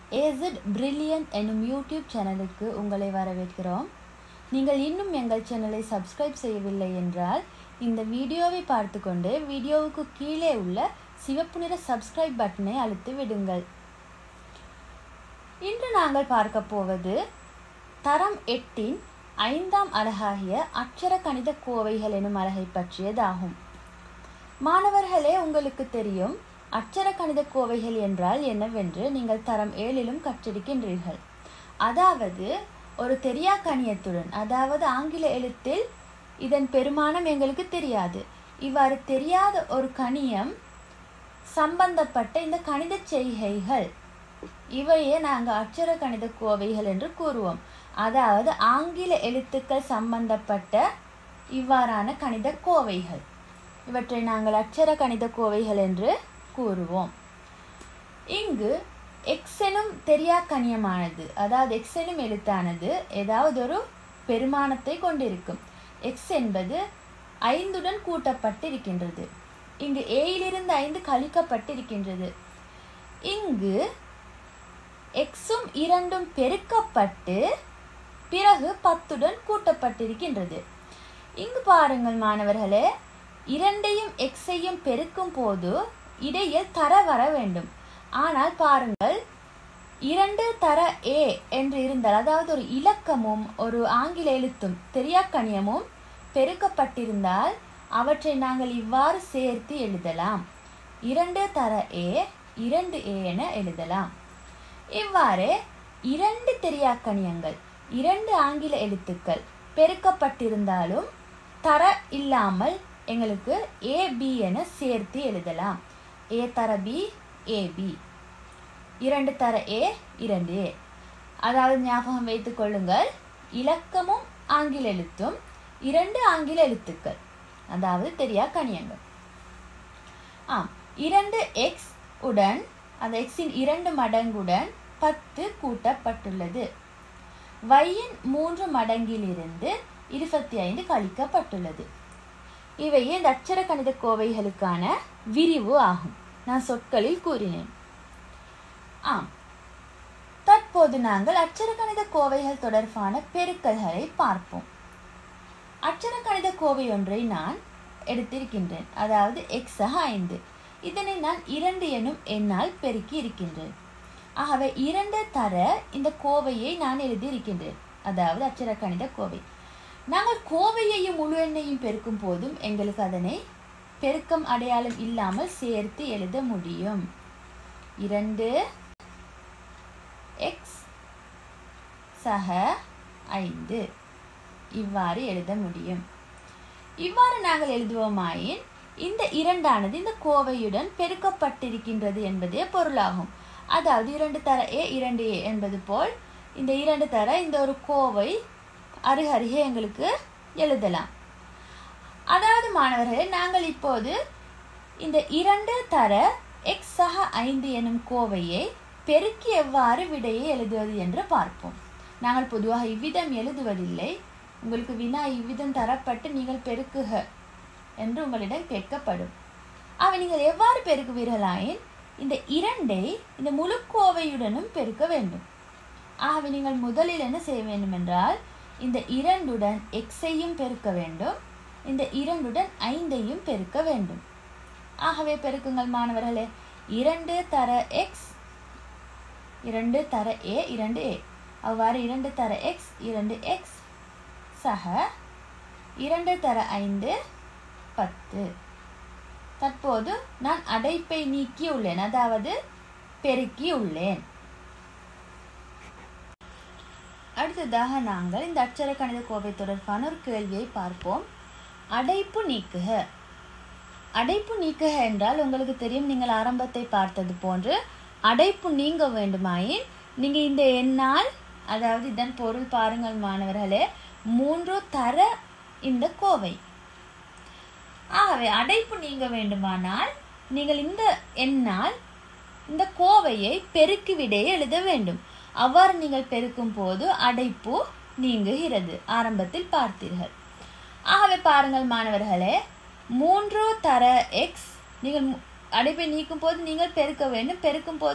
ஏசட் brilliant என்னும் YouTube சேனலுக்கு உங்களை வரவேற்கிறோம் நீங்கள் இன்னும் எங்கள் சேனலை சப்ஸ்கிரைப் செய்யவில்லை என்றால் இந்த வீடியோவை பார்த்துக்கொண்டு வீடியோவுக்கு கீழே உள்ள சிவப்பு நிற சப்ஸ்கிரைப் பட்டனை அழுத்தி விடுங்கள் இன்று நாங்கள் பார்க்க போவது தரம் எட்டின் ஐந்தாம் அலகாகிய அக்ஷர கணித கோவைகள் எனும் அலகை பற்றியதாகும் மாணவர்களே உங்களுக்கு தெரியும் அட்சர கணித கோவைகள் என்றால் என்னவென்று நீங்கள் தரம் ஏழிலும் கற்றிருக்கின்றீர்கள் அதாவது ஒரு தெரியா கணியத்துடன் அதாவது ஆங்கில எழுத்தில் இதன் பெருமானம் எங்களுக்கு தெரியாது இவ்வாறு தெரியாத ஒரு கணியம் சம்பந்தப்பட்ட இந்த கணித செய்கைகள் இவையே நாங்கள் அட்சர கணித கோவைகள் என்று கூறுவோம் அதாவது ஆங்கில எழுத்துக்கள் சம்பந்தப்பட்ட இவ்வாறான கணித கோவைகள் இவற்றை நாங்கள் அட்சர கணித கோவைகள் என்று கூறுவோம் இங்கு எக்ஸ் எனும் தெரியா கணியமானது அதாவது எக்ஸ் எனும் எழுத்தானது ஏதாவது ஒரு பெருமானத்தை கொண்டிருக்கும் எக்ஸ் என்பது ஐந்துடன் கூட்டப்பட்டிருக்கின்றது இங்கு ஏயிலிருந்து ஐந்து கழிக்கப்பட்டிருக்கின்றது இங்கு எக்ஸும் இரண்டும் பெருக்கப்பட்டு பிறகு பத்துடன் கூட்டப்பட்டிருக்கின்றது இங்கு பாருங்கள் மாணவர்களே இரண்டையும் எக்ஸையும் பெருக்கும் போது இடையில் தர வர வேண்டும் ஆனால் பாருங்கள் இரண்டு தர ஏ என்று இருந்தால் அதாவது ஒரு இலக்கமும் ஒரு ஆங்கில எழுத்தும் தெரியாக்கணியமும் பெருக்கப்பட்டிருந்தால் அவற்றை நாங்கள் இவ்வாறு சேர்த்து எழுதலாம் இரண்டு தர ஏ இரண்டு ஏ என எழுதலாம் இவ்வாறு இரண்டு தெரியாக்கணியங்கள் இரண்டு ஆங்கில எழுத்துக்கள் பெருக்கப்பட்டிருந்தாலும் தர இல்லாமல் எங்களுக்கு ஏ பி என சேர்த்து எழுதலாம் ஏ தர பி ஏ பி இரண்டு தர ஏ இரண்டு ஏ அதாவது ஞாபகம் வைத்துக் கொள்ளுங்கள் இலக்கமும் ஆங்கில எழுத்தும் இரண்டு ஆங்கில எழுத்துக்கள் அதாவது தெரியா கணியங்கள் ஆம் இரண்டு எக்ஸ் உடன் அந்த எக்ஸின் இரண்டு மடங்குடன் பத்து கூட்டப்பட்டுள்ளது வையின் மூன்று மடங்கிலிருந்து இருபத்தி ஐந்து கழிக்கப்பட்டுள்ளது இவையே இந்த அட்சர கணித கோவைகளுக்கான விரிவு ஆகும் நான் சொற்களில் கூறினேன் ஆம் தற்போது நாங்கள் அட்சர கணித கோவைகள் தொடர்பான பெருக்கல்களை பார்ப்போம் அட்சர கணித கோவை ஒன்றை நான் எடுத்திருக்கின்றேன் அதாவது எக்ஸாக ஐந்து இதனை நான் இரண்டு எனும் எண்ணால் பெருக்கி இருக்கின்றேன் ஆகவே இரண்டு தர இந்த கோவையை நான் எழுதியிருக்கின்றேன் அதாவது அட்சர கணித கோவை நாங்கள் கோவையையும் முழு எண்ணையும் பெருக்கும் போதும் எங்களுக்கு அதனை பெருக்கம் அடையாளம் இல்லாமல் சேர்த்து எழுத முடியும் இரண்டு எக்ஸ் சக ஐந்து இவ்வாறு எழுத முடியும் இவ்வாறு நாங்கள் எழுதுவோமாயின் இந்த இரண்டானது இந்த கோவையுடன் பெருக்கப்பட்டிருக்கின்றது என்பதே பொருளாகும் அதாவது இரண்டு தர ஏ இரண்டு ஏ என்பது போல் இந்த இரண்டு தர இந்த ஒரு கோவை அருகருகே எங்களுக்கு எழுதலாம் அதாவது மாணவர்களே நாங்கள் இப்போது இந்த இரண்டு தர எக்ஸ் சக ஐந்து எனும் கோவையை பெருக்கி எவ்வாறு விடையை எழுதுவது என்று பார்ப்போம் நாங்கள் பொதுவாக இவ்விதம் எழுதுவதில்லை உங்களுக்கு வினா இவ்விதம் தரப்பட்டு நீங்கள் பெருக்குக என்று உங்களிடம் கேட்கப்படும் அவை நீங்கள் எவ்வாறு பெருக்குவீர்களாயின் இந்த இரண்டை இந்த முழு கோவையுடனும் பெருக்க வேண்டும் ஆகவே நீங்கள் முதலில் என்ன செய்ய வேண்டும் என்றால் இந்த இரண்டுடன் எக்ஸையும் பெருக்க வேண்டும் இந்த இரண்டுடன் ஐந்தையும் பெருக்க வேண்டும் ஆகவே பெருக்குங்கள் மாணவர்களே இரண்டு தர எக்ஸ் இரண்டு தர ஏ இரண்டு ஏ அவ்வாறு இரண்டு தர எக்ஸ் இரண்டு எக்ஸ் சக இரண்டு தர ஐந்து பத்து தற்போது நான் அடைப்பை நீக்கி உள்ளேன் அதாவது பெருக்கி உள்ளேன் அடுத்ததாக நாங்கள் இந்த அட்சர கணித கோவை தொடர்பான ஒரு கேள்வியை பார்ப்போம் அடைப்பு நீக்குக அடைப்பு நீக்குக என்றால் உங்களுக்கு தெரியும் நீங்கள் ஆரம்பத்தை பார்த்தது போன்று அடைப்பு நீங்க வேண்டுமாயின் நீங்கள் இந்த எண்ணால் அதாவது இதன் பொருள் பாருங்கள் மாணவர்களே மூன்று தர இந்த கோவை ஆகவே அடைப்பு நீங்க வேண்டுமானால் நீங்கள் இந்த எண்ணால் இந்த கோவையை பெருக்கி விடையே எழுத வேண்டும் அவ்வாறு நீங்கள் பெருக்கும் போது அடைப்பு நீங்குகிறது ஆரம்பத்தில் பார்த்தீர்கள் ஆகவே பாருங்கள் மாணவர்களே மூன்று தர எக்ஸ் நீங்கள் மு- அடைப்பை நீக்கும் போது நீங்கள் பெருக்க வேண்டும் பெருக்கும் போது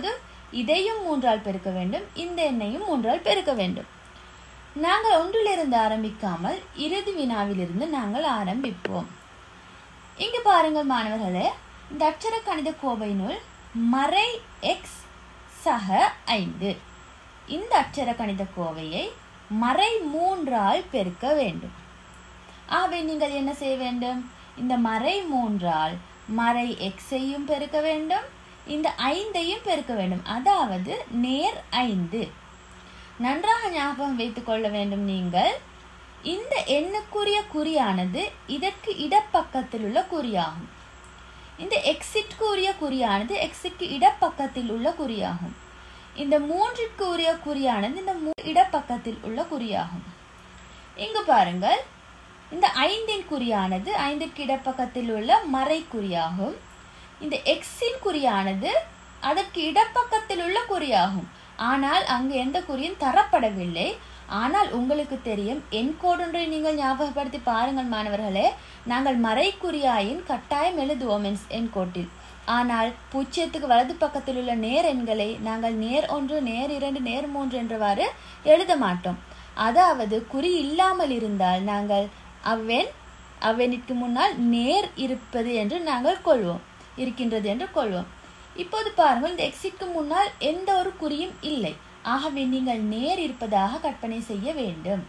இதையும் மூன்றால் பெருக்க வேண்டும் இந்த எண்ணையும் மூன்றால் பெருக்க வேண்டும் நாங்கள் ஒன்றிலிருந்து ஆரம்பிக்காமல் இறுதி வினாவிலிருந்து நாங்கள் ஆரம்பிப்போம் இங்கு பாருங்கள் மாணவர்களே இந்த அட்சர கணித கோவையினுள் மறை எக்ஸ் சக ஐந்து இந்த அட்சர கணித கோவையை மறை மூன்றால் பெருக்க வேண்டும் ஆகவே நீங்கள் என்ன செய்ய வேண்டும் இந்த மறை மூன்றால் மறை எக்ஸையும் பெருக்க வேண்டும் இந்த ஐந்தையும் பெருக்க வேண்டும் அதாவது நேர் ஐந்து நன்றாக ஞாபகம் வைத்துக் கொள்ள வேண்டும் நீங்கள் இந்த எண்ணுக்குரிய குறியானது இதற்கு இடப்பக்கத்தில் உள்ள குறியாகும் இந்த எக்ஸிற்கு உரிய குறியானது எக்ஸிற்கு இடப்பக்கத்தில் உள்ள குறியாகும் இந்த மூன்றிற்கு உரிய குறியானது இந்த மூ- இடப்பக்கத்தில் உள்ள குறியாகும் இங்கு பாருங்கள் இந்த ஐந்தின் குறியானது ஐந்திற்கு இடப்பக்கத்தில் உள்ள மறை குறியாகும் இந்த எக்ஸின் குறியானது அதற்கு இடப்பக்கத்தில் உள்ள குறியாகும் ஆனால் அங்கு எந்த குறியும் தரப்படவில்லை ஆனால் உங்களுக்கு தெரியும் என் கோடொன்றை நீங்கள் ஞாபகப்படுத்தி பாருங்கள் மாணவர்களே நாங்கள் மறைக்குறியாயின் கட்டாயம் எழுதுவோம் என் என் கோட்டில் ஆனால் பூஜ்ஜியத்துக்கு வலது பக்கத்தில் உள்ள நேர் எண்களை நாங்கள் நேர் ஒன்று நேர் இரண்டு நேர் மூன்று என்றவாறு எழுத மாட்டோம் அதாவது குறி இல்லாமல் இருந்தால் நாங்கள் அவ்வெண் அவ்வெண்ணிற்கு முன்னால் நேர் இருப்பது என்று நாங்கள் கொள்வோம் இருக்கின்றது என்று கொள்வோம் இப்போது பாருங்கள் இந்த எக்ஸிற்கு முன்னால் எந்த ஒரு குறியும் இல்லை ஆகவே நீங்கள் நேர் இருப்பதாக கற்பனை செய்ய வேண்டும்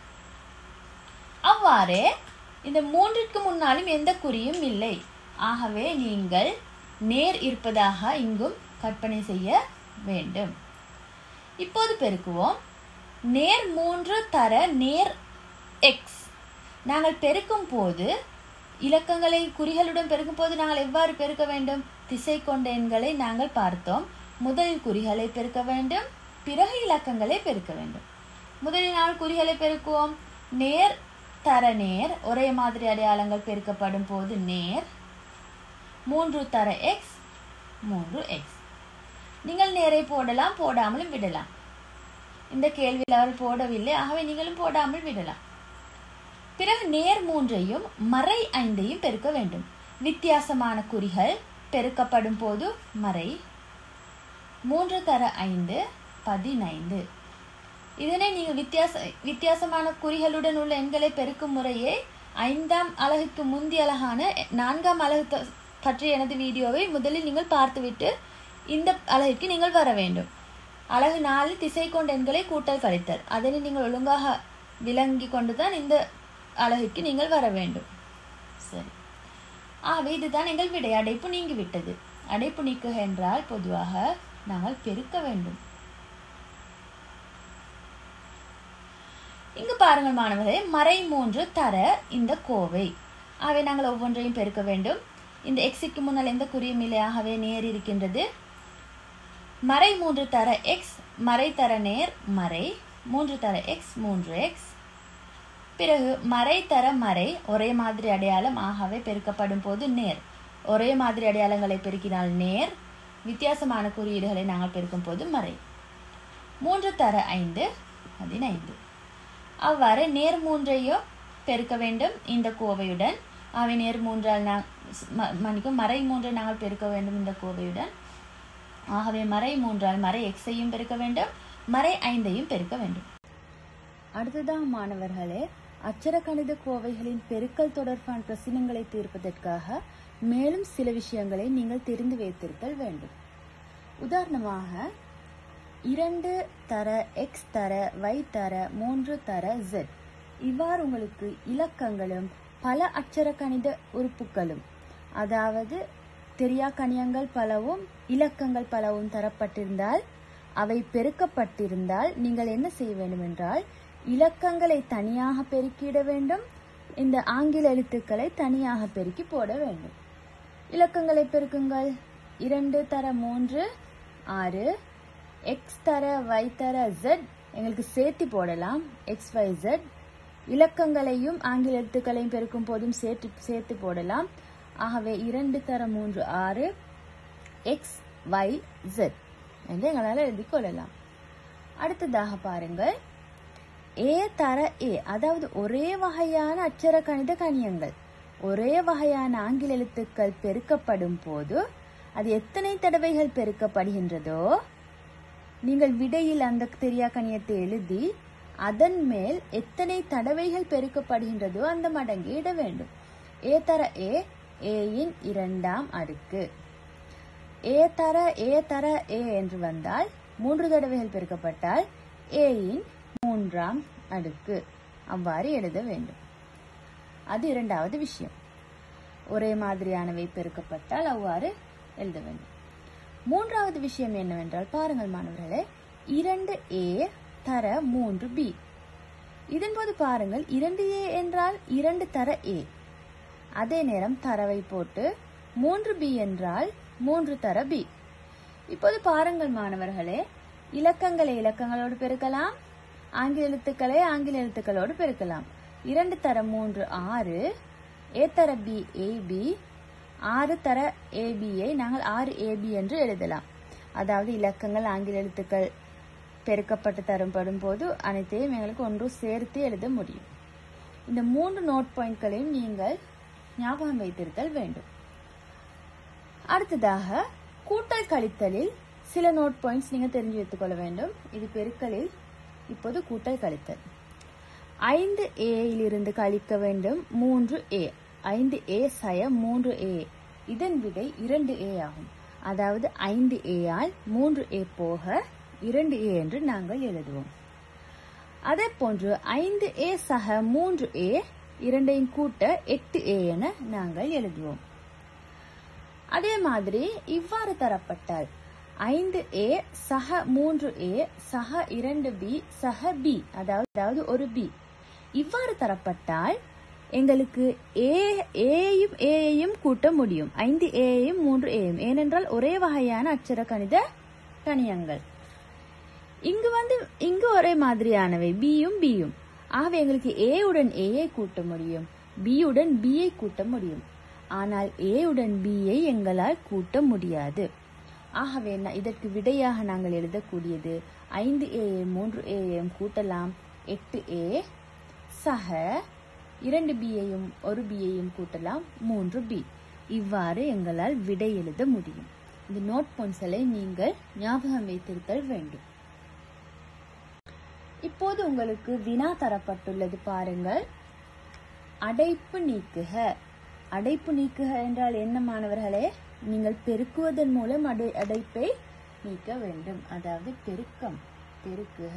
அவ்வாறே இந்த மூன்றிற்கு முன்னாலும் எந்த குறியும் இல்லை ஆகவே நீங்கள் நேர் இருப்பதாக இங்கும் கற்பனை செய்ய வேண்டும் இப்போது பெருக்குவோம் நேர் மூன்று தர நேர் எக்ஸ் நாங்கள் பெருக்கும் போது இலக்கங்களை குறிகளுடன் பெருக்கும் போது நாங்கள் எவ்வாறு பெருக்க வேண்டும் திசை கொண்ட எண்களை நாங்கள் பார்த்தோம் முதலில் குறிகளை பெருக்க வேண்டும் பிறகு இலக்கங்களை பெருக்க வேண்டும் முதலில் நாங்கள் குறிகளை பெருக்குவோம் நேர் தர நேர் ஒரே மாதிரி அடையாளங்கள் பெருக்கப்படும் போது நேர் மூன்று தர எக்ஸ் மூன்று எக்ஸ் நீங்கள் நேரை போடலாம் போடாமலும் விடலாம் இந்த கேள்வியில் அவர் போடவில்லை ஆகவே நீங்களும் போடாமல் விடலாம் பிறகு நேர் மூன்றையும் மறை ஐந்தையும் பெருக்க வேண்டும் வித்தியாசமான குறிகள் பெருக்கப்படும் போது மறை மூன்று தர ஐந்து பதினைந்து இதனை நீங்கள் வித்தியாச வித்தியாசமான குறிகளுடன் உள்ள எண்களை பெருக்கும் முறையை ஐந்தாம் அலகுக்கு முந்தைய அழகான நான்காம் அலகு த- பற்றிய எனது வீடியோவை முதலில் நீங்கள் பார்த்துவிட்டு இந்த அலகிற்கு நீங்கள் வர வேண்டும் அலகு நாலு திசை கொண்ட எண்களை கூட்டல் கழித்தல் அதனை நீங்கள் ஒழுங்காக விளங்கி கொண்டுதான் இந்த அலகிற்கு நீங்கள் வர வேண்டும் சரி ஆகவே இதுதான் எங்கள் விடை அடைப்பு நீங்கிவிட்டது அடைப்பு நீக்குக என்றால் பொதுவாக நாங்கள் பெருக்க வேண்டும் இங்கு பாருங்கள் மாணவர்களே மறை மூன்று தர இந்த கோவை ஆகவே நாங்கள் ஒவ்வொன்றையும் பெருக்க வேண்டும் இந்த எக்ஸிக்கு முன்னால் எந்த குறியும் இல்லை ஆகவே நேர் இருக்கின்றது மறை மூன்று தர எக்ஸ் மறை தர நேர் மறை மூன்று தர எக்ஸ் மூன்று எக்ஸ் பிறகு மறை தர மறை ஒரே மாதிரி அடையாளம் ஆகவே பெருக்கப்படும் போது நேர் ஒரே மாதிரி அடையாளங்களை பெருக்கினால் நேர் வித்தியாசமான குறியீடுகளை நாங்கள் பெருக்கும் போது மறை மூன்று தர ஐந்து பதினைந்து அவ்வாறு நேர் மூன்றையும் பெருக்க வேண்டும் இந்த கோவையுடன் அவை நேர் மூன்றால் நான் ம- மன்னிக்கும் மறை மூன்றை நாங்கள் பெருக்க வேண்டும் இந்த கோவையுடன் ஆகவே மறை மூன்றால் மறை எக்ஸையும் பெருக்க வேண்டும் மறை ஐந்தையும் பெருக்க வேண்டும் அடுத்ததாக மாணவர்களே அச்சர கணித கோவைகளின் பெருக்கல் தொடர்பான பிரச்சனைகளை தீர்ப்பதற்காக மேலும் சில விஷயங்களை நீங்கள் தெரிந்து வைத்திருத்தல் வேண்டும் உதாரணமாக இரண்டு தர எக்ஸ் தர y தர மூன்று தர z இவ்வாறு உங்களுக்கு இலக்கங்களும் பல அட்சர கணித உறுப்புகளும் அதாவது தெரியா கணியங்கள் பலவும் இலக்கங்கள் பலவும் தரப்பட்டிருந்தால் அவை பெருக்கப்பட்டிருந்தால் நீங்கள் என்ன செய்ய வேண்டும் என்றால் இலக்கங்களை தனியாக பெருக்கிட வேண்டும் இந்த ஆங்கில எழுத்துக்களை தனியாக பெருக்கி போட வேண்டும் இலக்கங்களை பெருக்குங்கள் இரண்டு தர மூன்று ஆறு எக்ஸ் தர y தர z எங்களுக்கு சேர்த்து போடலாம் எக்ஸ் ஒய் z இலக்கங்களையும் ஆங்கில எழுத்துக்களையும் பெருக்கும் போதும் சேர்த்து சேர்த்து போடலாம் ஆகவே இரண்டு தர மூன்று ஆறு எக்ஸ் ஒய் z என்று எங்களால் எழுதிக் கொள்ளலாம் அடுத்ததாக பாருங்கள் ஏ தர ஏ அதாவது ஒரே வகையான அட்சர கணித கணியங்கள் ஒரே வகையான ஆங்கில எழுத்துக்கள் பெருக்கப்படும் போது அது எத்தனை தடவைகள் பெருக்கப்படுகின்றதோ நீங்கள் விடையில் அந்த தெரியா கணியத்தை எழுதி அதன் மேல் எத்தனை தடவைகள் பெருக்கப்படுகின்றதோ அந்த மடங்கை இட வேண்டும் ஏ தர ஏ ஏயின் இரண்டாம் அடுக்கு ஏ தர ஏ தர ஏ என்று வந்தால் மூன்று தடவைகள் பெருக்கப்பட்டால் ஏயின் மூன்றாம் அடுக்கு அவ்வாறு எழுத வேண்டும் அது இரண்டாவது விஷயம் ஒரே மாதிரியானவை பெருக்கப்பட்டால் அவ்வாறு எழுத வேண்டும் மூன்றாவது விஷயம் என்னவென்றால் பாருங்கள் மாணவர்களே இரண்டு ஏ தர மூன்று பி இதன்போது பாருங்கள் இரண்டு ஏ என்றால் இரண்டு தர ஏ அதே நேரம் தரவை போட்டு மூன்று பி என்றால் மூன்று தர பி இப்போது பாருங்கள் மாணவர்களே இலக்கங்களை இலக்கங்களோடு பெருக்கலாம் ஆங்கில எழுத்துக்களை ஆங்கில எழுத்துக்களோடு பெருக்கலாம் இரண்டு தர மூன்று ஆறு ஏ தர பி ஏபி ஆறு தர ஏபியை நாங்கள் ஆறு ஏபி என்று எழுதலாம் அதாவது இலக்கங்கள் ஆங்கில எழுத்துக்கள் பெருக்கப்பட்டு தரப்படும் போது அனைத்தையும் எங்களுக்கு ஒன்று சேர்த்து எழுத முடியும் இந்த மூன்று நோட் பாயிண்ட்களையும் நீங்கள் ஞாபகம் வைத்திருத்தல் வேண்டும் அடுத்ததாக கூட்டல் கழித்தலில் சில நோட் பாயிண்ட்ஸ் நீங்க தெரிஞ்சு வைத்துக் கொள்ள வேண்டும் இது பெருக்கலில் இப்போது கூட்டல் கழித்தல் ஐந்து ஏயிலிருந்து கழிக்க வேண்டும் மூன்று ஏ ஐந்து ஏ சய மூன்று ஏ இதன் விடை இரண்டு ஏ ஆகும் அதாவது ஐந்து ஏ ஆல் மூன்று ஏ போக இரண்டு ஏ என்று நாங்கள் எழுதுவோம் அதே போன்று ஐந்து ஏ சக மூன்று ஏ இரண்டையும் கூட்ட எட்டு ஏ என நாங்கள் எழுதுவோம் அதே மாதிரி இவ்வாறு தரப்பட்டால் ஐந்து ஏ சக மூன்று ஏ சக இரண்டு பி சக பி அதாவது அதாவது ஒரு பி இவ்வாறு தரப்பட்டால் எங்களுக்கு ஏ ஏயும் ஏயையும் கூட்ட முடியும் ஐந்து ஏயும் மூன்று ஏயும் ஏனென்றால் ஒரே வகையான அச்சர கணித கணியங்கள் இங்கு வந்து இங்கு ஒரே மாதிரியானவை பியும் பியும் ஆகவே எங்களுக்கு ஏ உடன் ஏயை கூட்ட முடியும் பி உடன் பியை கூட்ட முடியும் ஆனால் ஏ உடன் பியை எங்களால் கூட்ட முடியாது ஆகவே நா- இதற்கு விடையாக நாங்கள் எழுதக்கூடியது ஐந்து ஏ மூன்று ஏயும் கூட்டலாம் எட்டு ஏ சக இரண்டு பியையும் ஒரு பியையும் கூட்டலாம் மூன்று பி இவ்வாறு எங்களால் விடை எழுத முடியும் இந்த நோட் பொன்சலை நீங்கள் ஞாபகம் வைத்திருத்தல் வேண்டும் இப்போது உங்களுக்கு வினா தரப்பட்டுள்ளது பாருங்கள் அடைப்பு நீக்குக அடைப்பு நீக்குக என்றால் என்ன மாணவர்களே நீங்கள் பெருக்குவதன் மூலம் அடை அடைப்பை நீக்க வேண்டும் அதாவது பெருக்கம் பெருக்குக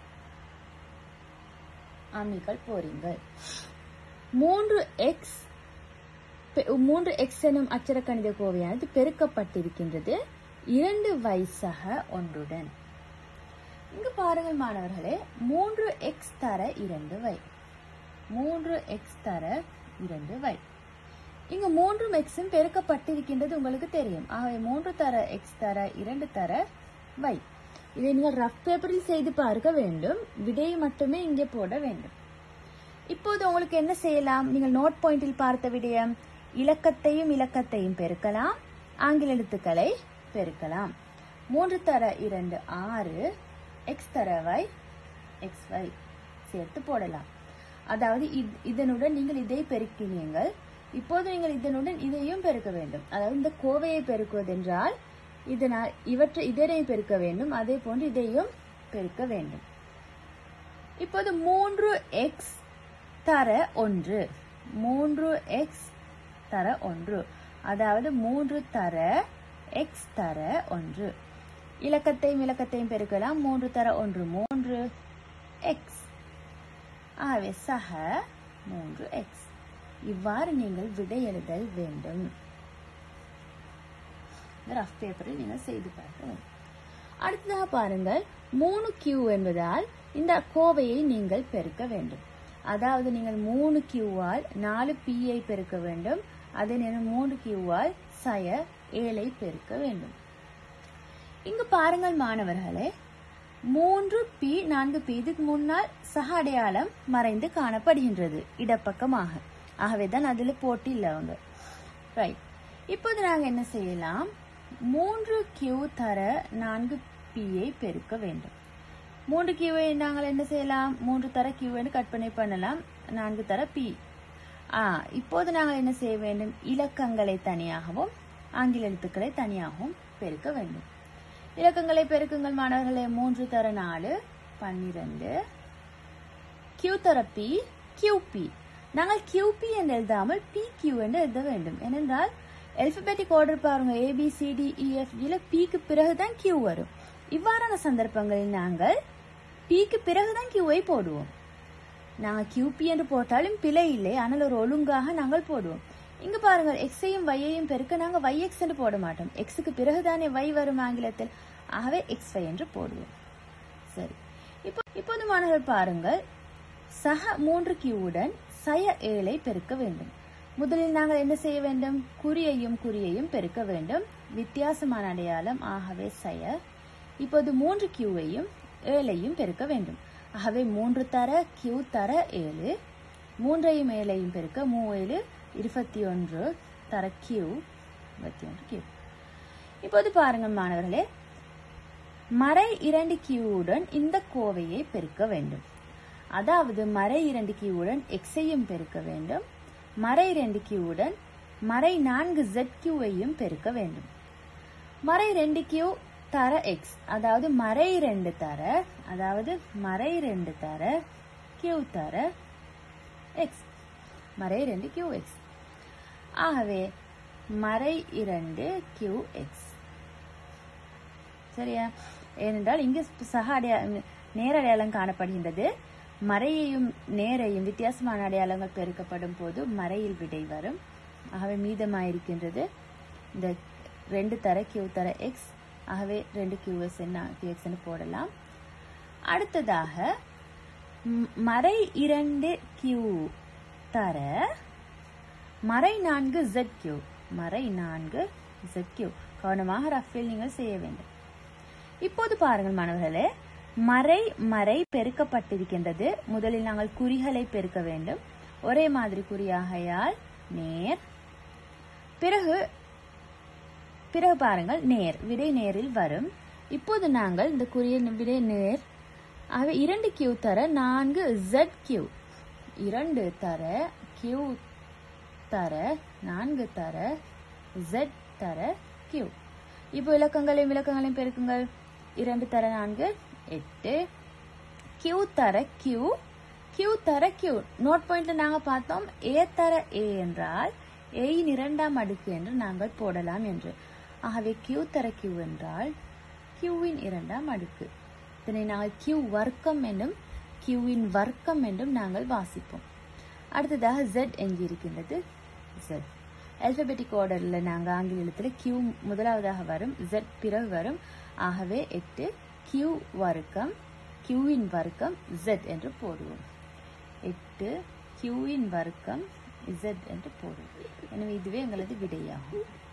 ஆமிகள் போறீங்கள் மூன்று எக்ஸ் மூன்று எக்ஸ் எனும் அச்சர கணித கோவையானது பெருக்கப்பட்டிருக்கின்றது இரண்டு வயசக ஒன்றுடன் இங்கு பாருங்கள் மாணவர்களே மூன்று எக்ஸ் தர இரண்டு வை மூன்று எக்ஸ் தர இரண்டு வை இங்கு மூன்று எக்ஸும் பெருக்கப்பட்டிருக்கின்றது உங்களுக்கு தெரியும் ஆகவே மூன்று தர எக்ஸ் தர இரண்டு தர வை இதை நீங்கள் ரஃப் பேப்பரில் செய்து பார்க்க வேண்டும் விடையை மட்டுமே இங்கே போட வேண்டும் இப்போது உங்களுக்கு என்ன செய்யலாம் நீங்கள் நோட் பாயிண்டில் பார்த்த விடயம் இலக்கத்தையும் இலக்கத்தையும் பெருக்கலாம் ஆங்கில எழுத்துக்களை பெருக்கலாம் மூன்று தர இரண்டு ஆறு எக்ஸ் தர y எக்ஸ் y சேர்த்து போடலாம் அதாவது இத்- இதனுடன் நீங்கள் இதை பெருக்கினீங்கள் இப்போது நீங்கள் இதனுடன் இதையும் பெருக்க வேண்டும் அதாவது இந்த கோவையை பெருக்குவதென்றால் இதனால் இவற்றை இதனை பெருக்க வேண்டும் அதே போன்று இதையும் பெருக்க வேண்டும் இப்போது மூன்று எக்ஸ் தர ஒன்று மூன்று எக்ஸ் தர ஒன்று அதாவது மூன்று தர எக்ஸ் தர ஒன்று இலக்கத்தையும் இலக்கத்தையும் பெருக்கலாம் மூன்று தர ஒன்று மூன்று எக்ஸ் ஆகவே சக மூன்று எக்ஸ் இவ்வாறு நீங்கள் விடை எழுதல் வேண்டும் ரஃப் பேப்பரில் நீங்கள் செய்து பார்க்க வேண்டும் அடுத்ததாக பாருங்கள் மூணு கியூ என்பதால் இந்த கோவையை நீங்கள் பெருக்க வேண்டும் அதாவது நீங்கள் மூணு கியூவால் நாலு பியை பெருக்க வேண்டும் அதே நேரம் மூன்று கியூவால் சய ஏழை பெருக்க வேண்டும் இங்கு பாருங்கள் மாணவர்களே மூன்று பி நான்கு பி இதுக்கு முன்னால் சக அடையாளம் மறைந்து காணப்படுகின்றது இடப்பக்கமாக ஆகவேதான் அதில் போட்டு இல்லை அவங்க ரைட் இப்போது நாங்கள் என்ன செய்யலாம் மூன்று கியூ தர நான்கு பியை பெருக்க வேண்டும் மூன்று கியூவை நாங்கள் என்ன செய்யலாம் மூன்று தர கியூவை கற்பனை பண்ணலாம் நான்கு தர பி ஆ இப்போது நாங்கள் என்ன செய்ய வேண்டும் இலக்கங்களை தனியாகவும் ஆங்கில எழுத்துக்களை தனியாகவும் பெருக்க வேண்டும் இலக்கங்களை பெருக்குங்கள் மாணவர்களே மூன்று தர நாலு பன்னிரண்டு கியூ தர பி கியூபி நாங்கள் கியூபி என்று எழுதாமல் பி கியூ என்று எழுத வேண்டும் ஏனென்றால் எல்பபெட்டிக் ஆர்டர் பாருங்க ஏபிசிடி இஎஃப்ஜியில் பிக்கு பிறகுதான் கியூ வரும் இவ்வாறான சந்தர்ப்பங்களில் நாங்கள் பிக்கு பிறகுதான் கியூவை போடுவோம் நாங்கள் கியூபி என்று போட்டாலும் பிழை இல்லை ஆனால் ஒரு ஒழுங்காக நாங்கள் போடுவோம் இங்க பாருங்கள் எக்ஸையும் வையையும் பெருக்க நாங்கள் வை எக்ஸ் என்று போட மாட்டோம் எக்ஸுக்கு பிறகுதானே வை வரும் ஆங்கிலத்தில் ஆகவே எக்ஸ் வை என்று போடுவோம் சரி இப்போ இப்போது மாணவர்கள் பாருங்கள் சக மூன்று கியூவுடன் சய ஏழை பெருக்க வேண்டும் முதலில் நாங்கள் என்ன செய்ய வேண்டும் குறியையும் குறியையும் பெருக்க வேண்டும் வித்தியாசமான அடையாளம் ஆகவே சய இப்போது மூன்று கியூவையும் ஏழையும் பெருக்க வேண்டும் ஆகவே மூன்று தர கியூ தர ஏழு மூன்றையும் ஏழையும் பெருக்க மூவேழு இருபத்தி ஒன்று தர கியூ இருபத்தி ஒன்று கியூ இப்போது பாருங்கள் மாணவர்களே மறை இரண்டு கியூவுடன் இந்த கோவையை பெருக்க வேண்டும் அதாவது மறை இரண்டு கியூவுடன் எக்ஸையும் பெருக்க வேண்டும் மறை இரண்டு கியூவுடன் மறை நான்கு ஜெட் கியூவையும் பெருக்க வேண்டும் மறை ரெண்டு கியூ தர எக்ஸ் அதாவது மறை ரெண்டு தர அதாவது மறை ரெண்டு தர கியூ தர எக்ஸ் மறை ரெண்டு கியூ எக்ஸ் ஆகவே மறை இரண்டு கியூ எக்ஸ் சரியா ஏனென்றால் இங்கு சக அடையா நேர அடையாளம் காணப்படுகின்றது மறையையும் நேரையும் வித்தியாசமான அடையாளங்கள் பெருக்கப்படும் போது மறையில் விடை வரும் ஆகவே மீதமாயிருக்கின்றது இந்த ரெண்டு தர கியூ தர எக்ஸ் ஆகவே ரெண்டு கியூஎஸ் என்ன கியூஎக்ஸ்னு போடலாம் அடுத்ததாக ம், மறை இரண்டு கியூ தர மறை நான்கு ஜெட் கியூ மறை நான்கு ஜெட் கியூ கவனமாக ரஃபில் நீங்கள் செய்ய வேண்டும் இப்போது பாருங்கள் மாணவர்களே மறை மறை பெருக்கப்பட்டிருக்கின்றது முதலில் நாங்கள் குறிகளை பெருக்க வேண்டும் ஒரே மாதிரி குறியாகையால் நேர் பிறகு பிறகு பாருங்கள் நேர் விடை நேரில் வரும் இப்போது நாங்கள் இந்த குறிய விடை நேர் ஆகவே இரண்டு கியூ தர நான்கு ஜெட் கியூ இரண்டு தர கியூ தர நான்கு தர ஜெட் தர கியூ இப்போ இலக்கங்களையும் விளக்கங்களையும் பெருக்குங்கள் இரண்டு தர நான்கு எட்டு கியூ தர கியூ கியூ தர கியூ நோட் பாயிண்ட்ல நாங்க பார்த்தோம் ஏ தர ஏ என்றால் ஏயின் இரண்டாம் அடுக்கு என்று நாங்கள் போடலாம் என்று ஆகவே கியூ தர கியூ என்றால் கியூவின் இரண்டாம் அடுக்கு இதனை நாங்கள் கியூ வர்க்கம் என்றும் கியூவின் வர்க்கம் என்றும் நாங்கள் வாசிப்போம் அடுத்ததாக Z எங்கே இருக்கின்றது Z அல்பபெட்டிக் ஆர்டரில் நாங்கள் ஆங்கில எழுத்தில் கியூ முதலாவதாக வரும் Z பிறகு வரும் ஆகவே எட்டு கியூ வர்க்கம் கியூவின் வர்க்கம் Z என்று போடுவோம் எட்டு கியூவின் வர்க்கம் Z என்று போடுவோம் எனவே இதுவே எங்களது விடையாகும்